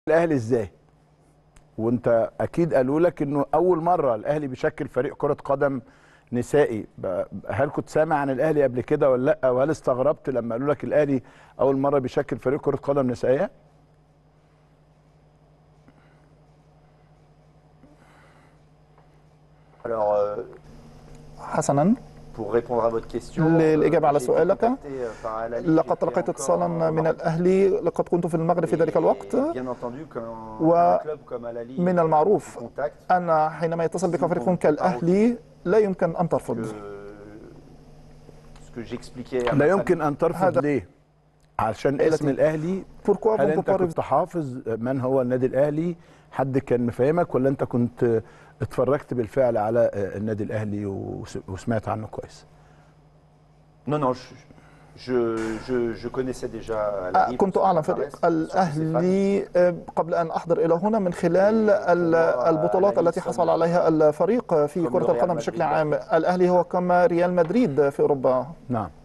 الاهلي ازاي وانت اكيد قالوا لك انه اول مره الاهلي بيشكل فريق كره قدم نسائي ب- هل كنت سامع عن الاهلي قبل كده ولا لا وهل استغربت لما قالوا لك الاهلي اول مره بيشكل فريق كره قدم نسائيه Alors, euh, حسنا pour répondre à votre question, للإجابة على j'ai été سؤالك، contacté, euh, par Al Ahly, لقد j'étais تلقيت encore اتصالا au من Maroc. الأهلي لقد كنت في المغرب في ذلك Et الوقت Bien entendu, quand و un club comme Al Ahly من المعروف vous contacte, أن حينما يتصل بك فريق كالأهلي لا يمكن أن que ترفض ce que j'expliquais à لا ma يمكن ان ترفض هذا- ليه عشان اسم التي- الاهلي Pourquoi هل vous انت parlez كنت حافظ من هو النادي الاهلي حد كان مفهمك ولا انت كنت اتفرجت بالفعل على النادي الاهلي وس- وسمعت عنه كويس Non, non, je, je, je, je connaissais déjà Al آه، Ahly, كنت parce que أعلم Fares, فريق surtout ses fans. الأهلي آه، قبل أن أحضر إلى هنا من خلال ال- البطولات التي حصل عليها الفريق في كرة القدم بشكل عام الأهلي هو كما ريال مدريد في أوروبا نعم